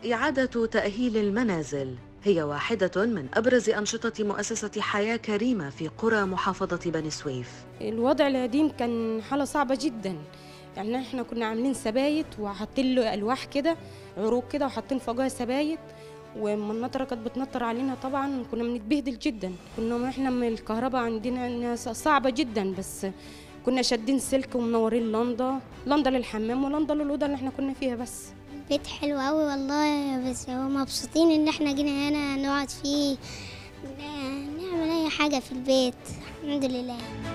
إعادة تأهيل المنازل هي واحدة من أبرز أنشطة مؤسسة حياة كريمة في قرى محافظة بني سويف الوضع القديم كان حالة صعبة جدا يعني احنا كنا عاملين سبايت وحاطين له الواح كده عروق كده وحاطين فوقها سبايت وما النطره كانت بتنطر علينا طبعا كنا بنتبهدل جدا كنا احنا من الكهرباء عندنا صعبه جدا بس كنا شادين سلك ومنورين لندا لندا للحمام ولندا للاوضه اللي احنا كنا فيها بس بيت حلو قوي والله بس هو مبسوطين ان احنا جينا هنا نقعد فيه نعمل اي حاجه في البيت الحمد لله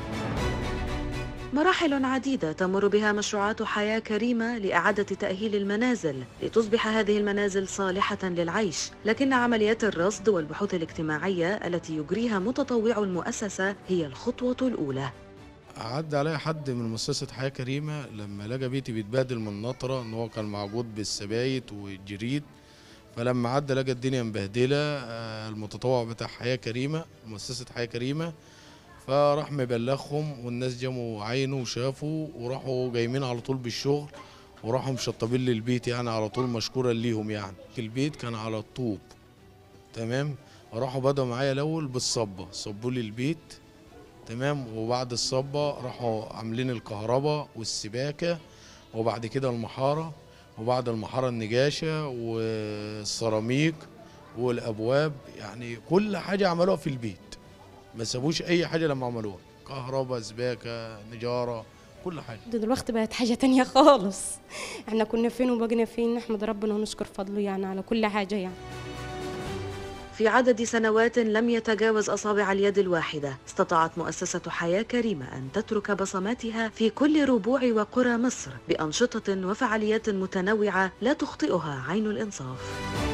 مراحل عديدة تمر بها مشروعات حياة كريمة لإعادة تأهيل المنازل لتصبح هذه المنازل صالحة للعيش لكن عمليات الرصد والبحوث الاجتماعية التي يجريها متطوع المؤسسة هي الخطوة الأولى عدى عليا حد من مؤسسة حياة كريمة لما لقى بيتي بيتبهدل من النطرة ان هو كان معجود بالسبايت والجريد فلما عدى لقى الدنيا مبهدلة آه، المتطوع بتاع حياة كريمة مؤسسة حياة كريمة فراح مبلغهم والناس جابوا عينه وشافوا وراحوا جايين على طول بالشغل وراحوا مشطبين لي البيت يعني على طول مشكورا ليهم يعني البيت كان على الطوب تمام راحوا بدأوا معايا الأول بالصبة صبوا لي البيت تمام وبعد الصبة راحوا عاملين الكهرباء والسباكة وبعد كده المحارة وبعد المحارة النجاشة والسيراميك والأبواب يعني كل حاجة عملوها في البيت ما سابوش أي حاجة لما عملوها كهرباء سباكة نجارة كل حاجة دلوقتي بقت حاجة تانية خالص احنا كنا فين وبقينا فين نحمد ربنا ونشكر فضله يعني على كل حاجة يعني في عدد سنوات لم يتجاوز أصابع اليد الواحدة استطاعت مؤسسة حياة كريمة أن تترك بصماتها في كل ربوع وقرى مصر بأنشطة وفعاليات متنوعة لا تخطئها عين الإنصاف